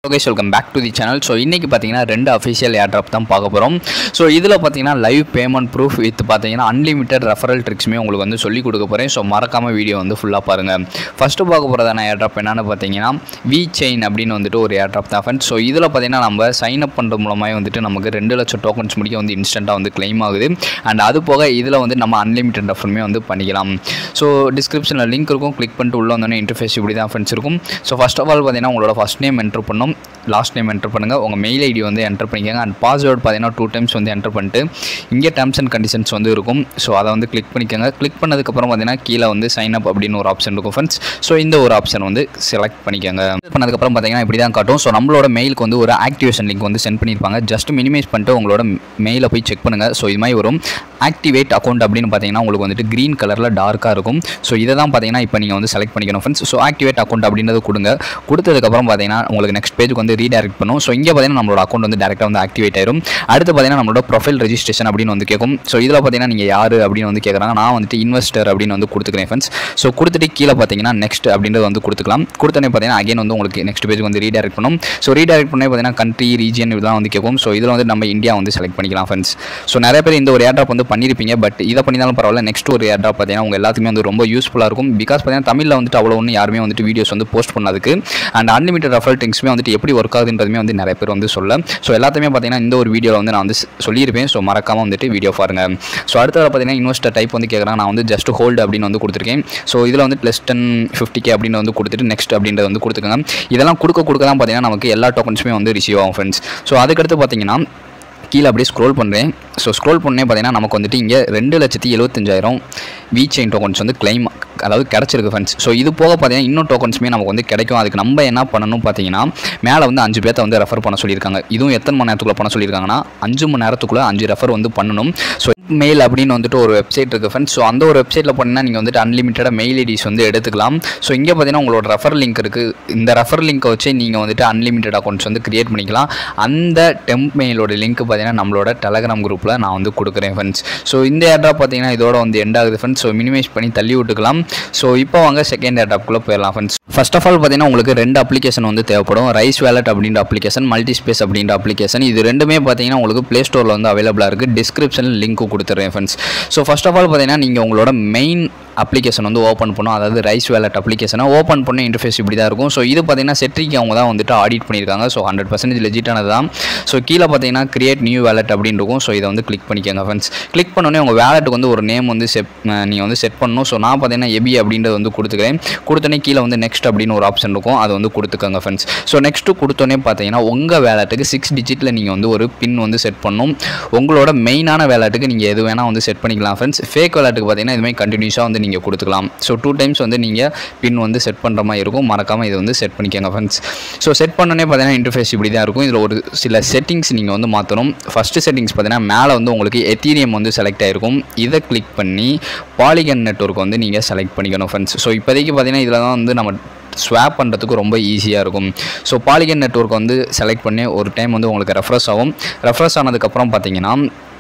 okay welcome back to the channel so இன்றைக்கி பார்த்தீங்கன்னா ரெண்டு அஃபிஷியல் ஏர்ட்ராப் தான் பார்க்க போகிறோம் ஸோ இதில் பார்த்தீங்கன்னா லைவ் பேமெண்ட் ப்ரூஃப் வித் பார்த்தீங்கன்னா அன்லிமிட்டட் ரெஃபரல் ட்ரிக்ஸுமே உங்களுக்கு வந்து சொல்லிக் கொடுக்க போகிறேன் ஸோ மறக்காமல் வீடியோ வந்து ஃபுல்லாக பாருங்கள் ஃபஸ்ட்டு பார்க்க போகிறதான ஏர்ட்ராப் என்னென்னு பார்த்தீங்கன்னா வி செயின் அப்படின்னு வந்துட்டு ஒரு ஏர்ட்ராப் தான் ஃப்ரெண்ட்ஸ் ஸோ இதில் பார்த்தீங்கன்னா நம்ம சைன் அப் பண்ணுறது மூலமாக வந்துட்டு நமக்கு ரெண்டு லட்சம் டோக்கன்ஸ் முடிக்க வந்து இன்ஸ்டண்ட்டாக வந்து claim ஆகுது அண்ட் அது போக இதில் வந்து நம்ம அன்லிமிட்டட் ரெஃபருமே வந்து பண்ணிக்கலாம் ஸோ டிஸ்கிரிப்ஷனில் லிங்க் இருக்கும் கிளிக் பண்ணிட்டு உள்ளே வந்தோடனே இன்டர்ஃபேஸ் இப்படி தான் ஃப்ரெண்ட்ஸ் இருக்கும் ஸோ ஃபஸ்ட் ஆஃப் ஆல் பார்த்தீங்கன்னா உங்களோட ஃபஸ்ட் நேம் என்ட்ரு பண்ணணும் லாஸ்ட் நேம் என்ட்ரு பண்ணுங்கள் உங்கள் மெயில் ஐடி வந்து என்ட்ரு பண்ணிக்கோங்க அண்ட் பாஸ்வேர்டு பார்த்தீங்கன்னா டூ டைம்ஸ் வந்து என்ட்ரு பண்ணிட்டு இங்கே டேர்ம்ஸ் அண்ட் கண்டிஷன்ஸ் வந்து இருக்கும் ஸோ அதை வந்து கிளிக் பண்ணிக்கோங்க கிளிக் பண்ணதுக்கப்புறம் பார்த்தீங்கன்னா கீழே வந்து சைன் அப் அப்படின்னு ஒரு ஆப்ஷன் இருக்கும் ஃப்ரெண்ட்ஸ் ஸோ இந்த ஒரு ஆப்ஷன் வந்து செலக்ட் பண்ணிக்கோங்க பண்ணதுக்கப்புறம் பார்த்தீங்கன்னா இப்படி தான் காட்டும் ஸோ நம்மளோட மெயிலுக்கு வந்து ஒரு ஆக்டிவேஷன் லிங்க் வந்து சென்ட் பண்ணியிருப்பாங்க ஜஸ்ட் மினிமைஸ் பண்ணிட்டு உங்களோட மெயிலை போய் செக் பண்ணுங்கள் ஸோ இது மாதிரி வரும் ஆக்டிவேட் அக்கௌண்ட் அப்படின்னு பார்த்தீங்கன்னா உங்களுக்கு வந்துட்டு க்ரீன் கலரில் டார்க்காக இருக்கும் ஸோ இதை தான் பார்த்தீங்கன்னா இப்போ நீங்கள் வந்து செலக்ட் பண்ணிக்கணும் ஃப்ரெண்ட்ஸ் ஸோ ஆக்டிவேட் அக்கௌண்ட் அப்படின்றது கொடுங்க கொடுத்ததுக்கப்புறம் பார்த்தீங்கன்னா உங்களுக்கு நெக்ஸ்ட் பேஜுக்கு வந்து ரீடைரக்ட் பண்ணும் ஸோ இங்கே பார்த்தீங்கன்னா நம்மளோட அக்கௌண்ட் வந்து டேரெக்டாக வந்து ஆக்டிவேட் ஆயிரும் அடுத்து பார்த்தீங்கன்னா நம்மளோட ப்ரொஃபைல் ரெஜிஸ்ட்ரேஷன் அப்படின்னு வந்து கேட்கும் ஸோ இதில் பார்த்தீங்கன்னா நீங்கள் யார் அப்படின்னு வந்து கேட்குறாங்க நான் வந்துட்டு இன்வெஸ்டர் அப்படின்னு வந்து கொடுத்துக்கிறேன் ஃப்ரெண்ட்ஸ் ஸோ கொடுத்துட்டு கீழே பார்த்தீங்கன்னா நெக்ஸ்ட் அப்படின்றது வந்து கொடுத்துக்கலாம் கொடுத்தனே பார்த்தீங்கன்னா அகைன் வந்து உங்களுக்கு நெக்ஸ்ட் பேஜ் வந்து ரீடைரக்ட் பண்ணும் ஸோ ரீடைரக்ட் பண்ணே பார்த்தீங்கன்னா கண்ட்ரி ரீஜன் இதெல்லாம் வந்து கேட்கும் ஸோ இதில் வந்து நம்ம இந்தியா வந்து செலக்ட் பண்ணிக்கலாம் ஃப்ரெண்ட்ஸ் ஸோ நிறைய பேர் இந்த ஒரு ஏர்ட்ராப் வந்து பண்ணியிருப்பீங்க பட் இதை பண்ணினாலும் பரவாயில்ல நெக்ஸ்ட் ஒரு ஏர்ட்ராப் பார்த்தீங்கன்னா உங்கள் எல்லாத்துக்குமே வந்து ரொம்ப யூஸ்ஃபுல்லாக இருக்கும் பிகாஸ் பார்த்தீங்கன்னா தமிழில் வந்துட்டு அவ்வளோ ஒன்றும் யாருமே வந்துட்டு வீடியோஸ் வந்து போஸ்ட் பண்ணதுக்கு அண்ட் அன்லிமிட்டட் ரெஃபரல் ட்ரிங்க்ஸுமே வந்துட்டு எப்படி ஒர்க் ஆகுதுன்றதுமே வந்து நிறைய பேர் வந்து சொல்ல ஸோ எல்லாத்தையுமே பார்த்தீங்கன்னா இந்த ஒரு வீடியோவில் வந்து நான் வந்து சொல்லியிருப்பேன் ஸோ மறக்காமல் வந்துட்டு வீடியோ பாருங்க ஸோ அடுத்தது பார்த்தீங்கன்னா இன்வெஸ்டர் டைப் வந்து கேட்குறாங்க நான் வந்து ஜஸ்ட் ஹோல்டு அப்படின்னு வந்து கொடுத்துருக்கேன் ஸோ இதில் வந்து ப்ளஸ் டென் ஃபிஃப்டி கே அப்படின்னு வந்து கொடுத்துட்டு நெக்ஸ்ட் அப்படின்றத வந்து கொடுத்துக்கோங்க இதெல்லாம் கொடுக்க கொடுக்க தான் பார்த்தீங்கன்னா நமக்கு எல்லா டோக்கன்ஸுமே வந்து ரிசீவ் ஆகும் ஃப்ரெண்ட்ஸ் ஸோ அதுக்கடுத்து பார்த்தீங்கன்னா கீழே அப்படியே ஸ்க்ரோல் பண்ணுறேன் ஸோ ஸ்க்ரோல் பண்ணே பார்த்தீங்கன்னா நமக்கு வந்துட்டு இங்கே ரெண்டு லட்சத்தி எழுபத்தஞ்சாயிரம் வி செயின் டோக்கன்ஸ் வந்து claim அதாவது கிடச்சிருக்கு ஃப்ரெண்ட்ஸ் ஸோ இது போக பார்த்தீங்கன்னா இன்னும் டோக்கன்ஸுமே நமக்கு வந்து கிடைக்கும் அதுக்கு நம்ம என்ன பண்ணணும் பார்த்தீங்கன்னா மேலே வந்து அஞ்சு பேர்த்த வந்து ரெஃபர் பண்ண சொல்லியிருக்காங்க இதுவும் எத்தனை மணி நேரத்துக்குள்ளே பண்ண சொல்லியிருக்காங்கன்னா அஞ்சு மணி நேரத்துக்குள்ளே அஞ்சு ரெஃபர் வந்து பண்ணணும் ஸோ மெயில் அப்படின்னு வந்துட்டு ஒரு வெப்சைட் இருக்குது ஃப்ரெண்ட்ஸ் ஸோ அந்த ஒரு வெப்சைட்டில் போனீங்கன்னா நீங்கள் வந்துட்டு அன்லிமிட்டடாக மெயில் ஐடிஸ் வந்து எடுத்துக்கலாம் ஸோ இங்கே பார்த்தீங்கன்னா உங்களோட ரெஃபர் லிங்க் இருக்குது இந்த ரெஃபர் லிங்க்கை வச்சு நீங்கள் வந்துட்டு அன்லிமிட்டட் அக்கௌண்ட்ஸ் வந்து கிரியேட் பண்ணிக்கலாம் அந்த டெம்ப் மெயிலோட லிங்க் பார்த்தீங்கன்னா நம்மளோட டெலகிராம் குரூப்பில் நான் வந்து கொடுக்குறேன் ஃப்ரெண்ட்ஸ் ஸோ இந்த ஏர்ட்ராப் பார்த்தீங்கன்னா இதோட வந்து எண்ட் ஆகுது ஃப்ரெண்ட்ஸ் ஸோ மினிமைஸ் பண்ணி தள்ளி விட்டுக்கலாம் ஸோ இப்போ வாங்க செகண்ட் ஏர்ட்ராப்குள்ளே போயிடலாம் ஃப்ரெண்ட்ஸ் ஃபர்ஸ்ட் ஆஃப் ஆல் பார்த்தீங்கன்னா உங்களுக்கு ரெண்டு அப்ளிகேஷன் வந்து தேவைப்படும் ரைஸ் வேலட் அப்படின்ற அப்ளிகேஷன் மல்டி ஸ்பேஸ் அப்படின்ற அப்ளிகேஷன் இது ரெண்டுமே பார்த்தீங்கன்னா உங்களுக்கு ப்ளே ஸ்டோரில் வந்து அவைலபிளாக இருக்குது டிஸ்கிரிப்ஷனில் லிங்க் கொடுத்துட்றேன் friends so first of all பார்த்தீங்கன்னா நீங்கள் உங்களோட மெயின் அப்ளிகேஷன் வந்து ஓப்பன் பண்ணும் அதாவது ரைஸ் வேலட் அப்ளிகேஷனை ஓப்பன் பண்ண இன்டர்ஃபேஸ் இப்படி தான் இருக்கும் ஸோ இது பார்த்தீங்கன்னா செட்ரிக்கு அவங்க தான் வந்துட்டு ஆடிட் பண்ணியிருக்காங்க ஸோ ஹண்ட்ரட் பர்சன்டேஜ் லெஜிட்டானது தான் ஸோ கீழே பார்த்தீங்கன்னா கிரியேட் நியூ வேலட் அப்படின்னு இருக்கும் ஸோ இதை வந்து கிளிக் பண்ணிக்கோங்க ஃப்ரெண்ட்ஸ் கிளிக் பண்ணோன்னே உங்கள் வேலெட்டுக்கு வந்து ஒரு நேம் வந்து செட் நீங்கள் வந்து செட் பண்ணணும் ஸோ நான் பார்த்தீங்கன்னா எபி அப்படின்றது வந்து கொடுத்துக்கிறேன் கொடுத்தோன்னே கீழே வந்து நெக்ஸ்ட் அப்படின்னு ஒரு ஆப்ஷன் இருக்கும் அது வந்து கொடுத்துக்கோங்க ஃப்ரெண்ட்ஸ் ஸோ நெக்ஸ்ட்டு கொடுத்தோன்னே பார்த்தீங்கன்னா உங்கள் வேலெட்டுக்கு சிக்ஸ் டிஜிட்டில் நீங்கள் வந்து ஒரு பின் வந்து செட் பண்ணணும் உங்களோட மெயினான வேலெட்டுக்கு நீங்கள் எது வேணால் வந்து செட் பண்ணிக்கலாம் ஃப்ரெண்ட்ஸ் ஃபேக் வேலெட்டுக்கு பார்த்தீங்கன்னா இதுமாதிரி கண்டினியூஸாக வந்து நீங்கள் கொடுத்துக்கலாம் ஸோ டூ டைம்ஸ் வந்து நீங்கள் பின் வந்து செட் பண்ணுற மாதிரி இருக்கும் மறக்காமல் இது வந்து செட் பண்ணிக்கோங்க ஃப்ரெண்ட்ஸ் ஸோ செட் பண்ணோன்னே பார்த்தீங்கன்னா இன்டர்ஃபேஸ் இப்படி தான் இருக்கும் இதில் ஒரு சில செட்டிங்ஸ் நீங்கள் வந்து மாற்றணும் ஃபஸ்ட்டு செட்டிங்ஸ் பார்த்தீங்கன்னா மேலே வந்து உங்களுக்கு எத்தீரியம் வந்து செலக்ட் ஆகிருக்கும் இதை கிளிக் பண்ணி பாலிகன் நெட்ஒர்க் வந்து நீங்கள் செலக்ட் பண்ணிக்கணும் ஃப்ரெண்ட்ஸ் ஸோ இப்போதைக்கு பார்த்தீங்கன்னா இதில் தான் வந்து நம்ம ஸ்வாப் பண்ணுறதுக்கு ரொம்ப ஈஸியாக இருக்கும் ஸோ பாலிகன் நெட்ஒர்க் வந்து செலக்ட் பண்ணி ஒரு டைம் வந்து உங்களுக்கு ரெஃப்ரெஷ் ஆகும் ரெஃப்ரெஷ் ஆனதுக்கப்புறம் பார்த்தீங்கன்னா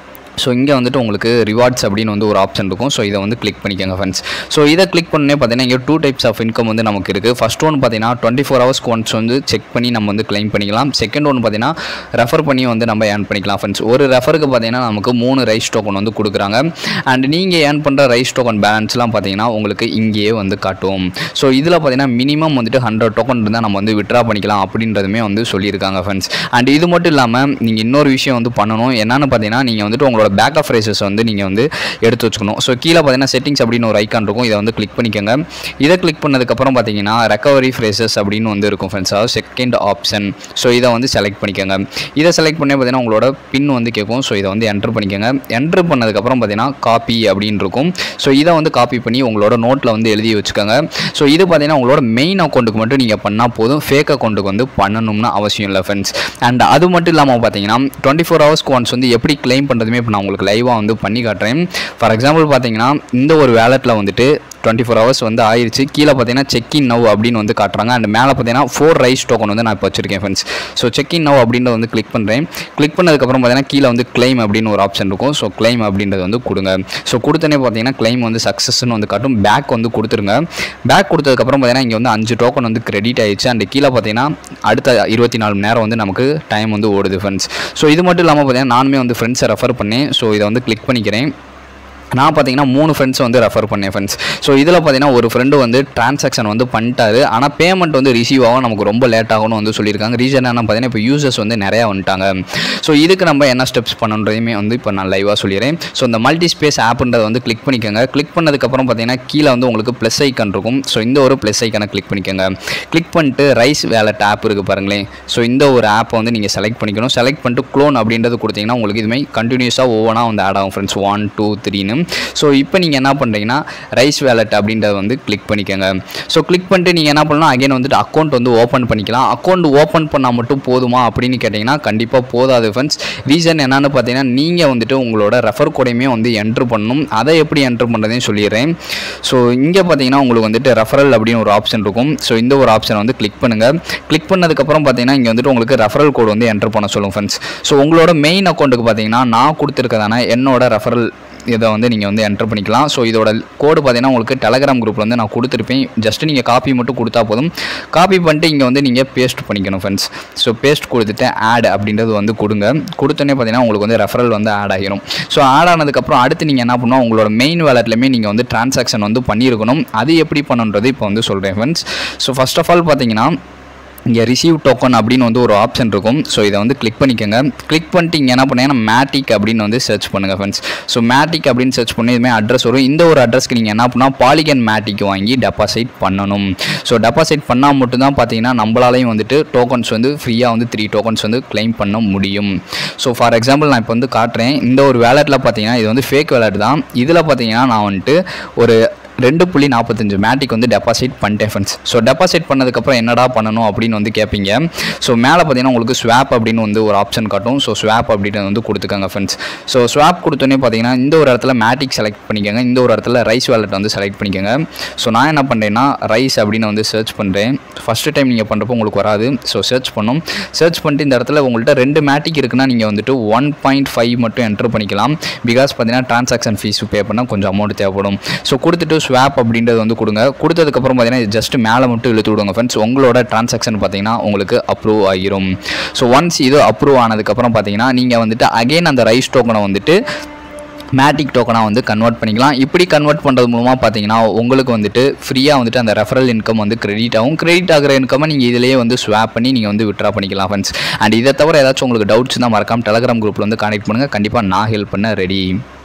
ஸோ இங்கே வந்துட்டு உங்களுக்கு ரிவார்ட்ஸ் அப்படின்னு வந்து ஒரு ஆப்ஷன் இருக்கும் ஸோ இதை வந்து கிளிக் பண்ணிக்கோங்க ஃப்ரெண்ட்ஸ் ஸோ இதை கிளிக் பண்ணே பார்த்தீங்கன்னா இங்கே டூ டைப்ஸ் ஆஃப் இன்கம் வந்து நமக்கு இருக்குது ஃபஸ்ட் ஒன் பார்த்தீங்கன்னா டுவெண்ட்டி ஃபோர் ஹவர்ஸ்க்கு ஒன்ஸ் வந்து செக் பண்ணி நம்ம வந்து கிளைம் பண்ணிக்கலாம் செகண்ட் ஒன் பார்த்தீங்கன்னா ரெஃபர் பண்ணி வந்து நம்ம ஏர்ன் பண்ணிக்கலாம் ஃப்ரெண்ட்ஸ் ஒரு ரெஃபருக்கு பார்த்தீங்கன்னா நமக்கு மூணு ரைஸ் டோக்கன் வந்து கொடுக்குறாங்க அண்ட் நீங்கள் ஏர்ன் பண்ணுற ரைஸ் டோக்கன் பேலன்ஸ்லாம் பார்த்தீங்கன்னா உங்களுக்கு இங்கேயே வந்து காட்டும் ஸோ இதில் பார்த்தீங்கன்னா மினிமம் வந்துட்டு ஹண்ட்ரட் டோக்கன் இருந்தால் நம்ம வந்து விட்ரா பண்ணிக்கலாம் அப்படின்றதுமே வந்து சொல்லியிருக்காங்க ஃப்ரெண்ட்ஸ் அண்ட் இது மட்டும் இல்லாமல் நீங்கள் இன்னொரு விஷயம் வந்து பண்ணணும் என்னன்னு பார்த்தீங்கன்னா நீங்கள் வந்துட்டு உங்களோட பேக் ஆஃப் ரேசஸ் வந்து நீங்கள் வந்து எடுத்து வச்சுக்கணும் ஸோ கீழே பார்த்தீங்கன்னா செட்டிங்ஸ் அப்படின்னு ஒரு ஐக்கான் இருக்கும் இதை வந்து கிளிக் பண்ணிக்கோங்க இதை கிளிக் பண்ணதுக்கப்புறம் பார்த்தீங்கன்னா ரெக்கவரி ஃப்ரேசஸ் அப்படின்னு வந்து இருக்கும் ஃப்ரெண்ட்ஸ் அதாவது செகண்ட் ஆப்ஷன் ஸோ இதை வந்து செலக்ட் பண்ணிக்கோங்க இதை செலக்ட் பண்ணி பார்த்தீங்கன்னா உங்களோட பின் வந்து கேட்கும் ஸோ இதை வந்து என்ட்ரு பண்ணிக்கோங்க என்ட்ரு பண்ணதுக்கப்புறம் பார்த்தீங்கன்னா காப்பி அப்படின்னு இருக்கும் ஸோ இதை வந்து காப்பி பண்ணி உங்களோட நோட்டில் வந்து எழுதி வச்சுக்கோங்க ஸோ இது பார்த்தீங்கன்னா உங்களோட மெயின் அக்கௌண்ட்டுக்கு மட்டும் நீங்கள் பண்ணால் போதும் ஃபேக் அக்கௌண்ட்டுக்கு வந்து பண்ணணும்னு அவசியம் இல்லை ஃப்ரெண்ட்ஸ் அண்ட் அது மட்டும் இல்லாமல் பார்த்தீங்கன்னா டுவெண்ட்டி ஃபோர் ஹவர்ஸ்க்கு ஒன்ஸ் வந்து எப்படி கிளைம் பண்ணுறதுமே இப்போ நான் உங்களுக்கு லைவாக வந்து பண்ணி காட்டுறேன் ஃபார் எக்ஸாம்பிள் பார்த்தீங்கன்னா இந்த ஒரு வேலெட்டில் வந்துட்டு டுவெண்ட்டி ஃபோர் ஹவர்ஸ் வந்து ஆயிடுச்சு கீழே பார்த்தீங்கன்னா செக் இன் நவ் அப்படின்னு வந்து காட்டுறாங்க அண்ட் மேலே பார்த்தீங்கன்னா ஃபோர் ரைஸ் டோக்கன் வந்து நான் இப்போ வச்சிருக்கேன் friends so check in now அப்படின்றத வந்து கிளிக் பண்ணுறேன் கிளிக் பண்ணதுக்கப்புறம் பார்த்தீங்கன்னா கீழே வந்து claim அப்படின்னு ஒரு ஆப்ஷன் இருக்கும் ஸோ claim அப்படின்றது வந்து கொடுங்க ஸோ கொடுத்தனே பார்த்தீங்கன்னா claim வந்து சக்ஸஸ்னு வந்து காட்டும் பேக் வந்து கொடுத்துருங்க பேக் கொடுத்ததுக்கப்புறம் பார்த்தீங்கன்னா இங்கே வந்து அஞ்சு டோக்கன் வந்து கிரெடிட் ஆயிடுச்சு அண்ட் கீழே பார்த்தீங்கன்னா அடுத்த இருபத்தி நாலு மணி நேரம் வந்து நமக்கு டைம் வந்து ஓடுது ஃப்ரெண்ட்ஸ் ஸோ இது மட்டும் இல்லாமல் பார்த்தீங்கன்னா நானுமே வந்து ஃப்ரெண்ட்ஸை ரெஃபர் பண்ணேன் ஸோ இதை வந்து கிளிக் பண்ணிக்கிறேன் நான் பார்த்தீங்கன்னா மூணு ஃப்ரெண்ட்ஸ் வந்து ரெஃபர் பண்ணேன் ஃப்ரெண்ட்ஸ் ஸோ இதில் பார்த்தீங்கன்னா ஒரு ஃப்ரெண்டு வந்து டிரான்சாக்ஷன் வந்து பண்ணிட்டாரு ஆனால் பேமெண்ட் வந்து ரிசீவ் ஆகும் நமக்கு ரொம்ப லேட் ஆகும்னு வந்து சொல்லியிருக்காங்க ரீசன் என்ன பார்த்தீங்கன்னா இப்போ யூசர்ஸ் வந்து நிறையா வந்துட்டாங்க ஸோ இதுக்கு நம்ம என்ன ஸ்டெப்ஸ் பண்ணணுன்றதையுமே வந்து இப்போ நான் லைவாக சொல்லிடுறேன் ஸோ இந்த மல்டி ஸ்பேஸ் ஆப்ன்றதை வந்து கிளிக் பண்ணிக்கோங்க கிளிக் பண்ணதுக்கப்புறம் பார்த்தீங்கன்னா கீழே வந்து உங்களுக்கு ப்ளஸ் ஐக்கன் இருக்கும் ஸோ இந்த ஒரு ப்ளஸ் ஐக்கனை கிளிக் பண்ணிக்கோங்க கிளிக் பண்ணிட்டு ரைஸ் வேலட் ஆப் இருக்குது பாருங்களேன் ஸோ இந்த ஒரு ஆப்பை வந்து நீங்கள் செலக்ட் பண்ணிக்கணும் செலக்ட் பண்ணிட்டு க்ளோன் அப்படின்றது கொடுத்தீங்கன்னா உங்களுக்கு இதுமாதிரி கண்டினியூஸாக ஒவ்வொன்றா வந்து ஆட் ஆகும் ஃப்ரெண்ட்ஸ் ஒன் டூ த்ரீன்னு ஸோ இப்போ நீங்கள் என்ன பண்ணுறீங்கன்னா ரைஸ் வேலட் அப்படின்றத வந்து கிளிக் பண்ணிக்கோங்க ஸோ கிளிக் பண்ணிட்டு நீங்கள் என்ன பண்ணலாம் அகைன் வந்துட்டு அக்கௌண்ட் வந்து ஓப்பன் பண்ணிக்கலாம் அக்கௌண்ட் ஓப்பன் பண்ணால் மட்டும் போதுமா அப்படின்னு கேட்டிங்கன்னா கண்டிப்பாக போதாது ஃப்ரெண்ட்ஸ் ரீசன் என்னன்னு பார்த்தீங்கன்னா நீங்கள் வந்துட்டு உங்களோட ரெஃபர் கோடையுமே வந்து என்ட்ரு பண்ணணும் அதை எப்படி என்ட்ரு பண்ணுறதையும் சொல்லிடுறேன் ஸோ இங்கே பார்த்தீங்கன்னா உங்களுக்கு வந்துட்டு ரெஃபரல் அப்படின்னு ஒரு ஆப்ஷன் இருக்கும் ஸோ இந்த ஒரு ஆப்ஷனை வந்து கிளிக் பண்ணுங்கள் கிளிக் பண்ணதுக்கப்புறம் பார்த்தீங்கன்னா இங்கே வந்துட்டு உங்களுக்கு ரெஃபரல் கோடு வந்து என்ட்ரு பண்ண சொல்லும் ஃப்ரெண்ட்ஸ் ஸோ உங்களோட மெயின் அக்கௌண்ட்டுக்கு பார்த்தீங்கன்னா நான் கொடுத்துருக்கதான என்னோட ரெஃபரல் இதை வந்து நீங்கள் வந்து என்டர் பண்ணிக்கலாம் ஸோ இதோட கோடு பார்த்தீங்கன்னா உங்களுக்கு டெலகிராம் குரூப்பில் வந்து நான் கொடுத்துருப்பேன் ஜஸ்ட் நீங்கள் காப்பி மட்டும் கொடுத்தா போதும் காப்பி பண்ணிட்டு இங்கே வந்து நீங்கள் பேஸ்ட் பண்ணிக்கணும் ஃப்ரெண்ட்ஸ் ஸோ பேஸ்ட் கொடுத்துட்டு ஆட் அப்படின்றது வந்து கொடுங்க கொடுத்தோன்னே பார்த்தீங்கன்னா உங்களுக்கு வந்து ரெஃபரல் வந்து ஆட் ஆகிரும் ஸோ ஆட் ஆனதுக்கப்புறம் அடுத்து நீங்கள் என்ன பண்ணணும் உங்களோட மெயின் வேலட்லையுமே நீங்கள் வந்து டிரான்சாக்ஷன் வந்து பண்ணியிருக்கணும் அது எப்படி பண்ணுன்றது இப்போ வந்து சொல்கிறேன் friends so first of all பார்த்தீங்கன்னா இங்கே ரிசீவ் டோக்கன் அப்படின்னு வந்து ஒரு ஆப்ஷன் இருக்கும் ஸோ இதை வந்து கிளிக் பண்ணிக்கோங்க கிளிக் பண்ணிட்டு இங்கே என்ன பண்ணீங்கன்னா மேட்டிக் அப்படின்னு வந்து சர்ச் பண்ணுங்கள் ஃப்ரெண்ட்ஸ் ஸோ மேட்டிக் அப்படின்னு சர்ச் பண்ணி இதுமாதிரி அட்ரஸ் வரும் இந்த ஒரு அட்ரஸ்க்கு நீங்கள் என்ன பண்ணால் பாலிகன் மேட்டிக் வாங்கி டெபாசிட் பண்ணணும் ஸோ டெபாசிட் பண்ணால் மட்டும்தான் பார்த்தீங்கன்னா நம்மளாலையும் வந்துட்டு டோக்கன்ஸ் வந்து ஃப்ரீயாக வந்து த்ரீ டோக்கன்ஸ் வந்து claim பண்ண முடியும் ஸோ ஃபார் எக்ஸாம்பிள் நான் இப்போ வந்து காட்டுறேன் இந்த ஒரு வேலெட்டில் பார்த்தீங்கன்னா இது வந்து ஃபேக் வேலட் தான் இதில் பார்த்தீங்கன்னா நான் வந்துட்டு ஒரு ரெண்டு புள்ளி நாற்பத்தஞ்சு மேட்டிக் வந்து டெபாசிட் பண்ணிட்டேன் ஃப்ரெண்ட்ஸ் ஸோ டெபாசிட் பண்ணதுக்கப்புறம் என்னடா பண்ணணும் அப்படின்னு வந்து கேட்பீங்க ஸோ மேலே பார்த்தீங்கன்னா உங்களுக்கு ஸ்வாப் அப்படின்னு வந்து ஒரு ஆப்ஷன் காட்டும் ஸோ ஸ்வாப் அப்படின்னு வந்து கொடுத்துக்கோங்க ஃப்ரெண்ட்ஸ் ஸோ ஸ்வாப் கொடுத்தோன்னே பார்த்தீங்கன்னா இந்த ஒரு இடத்துல மேட்டிக் செலக்ட் பண்ணிக்கோங்க இந்த ஒரு இடத்துல ரைஸ் வேலட் வந்து செலக்ட் பண்ணிக்கோங்க ஸோ நான் என்ன பண்ணுறேன்னா ரைஸ் அப்படின்னு வந்து சர்ச் பண்ணுறேன் ஃபஸ்ட்டு டைம் நீங்கள் பண்ணுறப்போ உங்களுக்கு வராது ஸோ சர்ச் பண்ணும் சர்ச் பண்ணிட்டு இந்த இடத்துல உங்கள்கிட்ட ரெண்டு மேட்டிக் இருக்குன்னா நீங்கள் வந்துட்டு ஒன் பாயிண்ட் ஃபைவ் மட்டும் என்ட்ரு பண்ணிக்கலாம் பிகாஸ் பார்த்தீங்கன்னா ட்ரான்சாக்ஷன் ஃபீஸ் பே பண்ணால் கொஞ்சம் அமௌண்ட் தேவைப்படும் ஸோ கொடுத்துட்டு ஸ்வாப் அப்படின்றது வந்து கொடுங்க கொடுத்ததுக்கப்புறம் பார்த்தீங்கன்னா ஜஸ்ட் மேலே மட்டும் இழுத்து விடுங்க ஃப்ரெண்ட்ஸ் உங்களோட ட்ரான்சாக்ஷன் பார்த்தீங்கன்னா உங்களுக்கு அப்ரூவ் ஆகிரும் ஸோ ஒன்ஸ் இது அப்ரூவ் ஆனதுக்கப்புறம் பார்த்தீங்கன்னா நீங்கள் வந்துட்டு அகைன் அந்த ரைஸ் டோக்கனை வந்துட்டு மேட்டிக் டோக்கனாக வந்து கன்வெர்ட் பண்ணிக்கலாம் இப்படி கன்வெர்ட் பண்ணுறது மூலமாக பார்த்தீங்கன்னா உங்களுக்கு வந்துட்டு ஃப்ரீயாக வந்துட்டு அந்த ரெஃபரல் இன்கம் வந்து கிரெடிட் ஆகும் கிரெடிட் ஆகிற இன்கமை நீங்கள் இதிலேயே வந்து ஸ்வாப் பண்ணி நீங்கள் வந்து விட்ரா பண்ணிக்கலாம் ஃப்ரெண்ட்ஸ் அண்ட் இதை தவிர ஏதாச்சும் உங்களுக்கு டவுட்ஸ் தான் மறக்காம டெலகிராம் குரூப்பில் வந்து கான்டெக்ட் பண்ணுங்கள் கண்டிப்பாக நான் ஹெல்ப் பண்ண ரெடி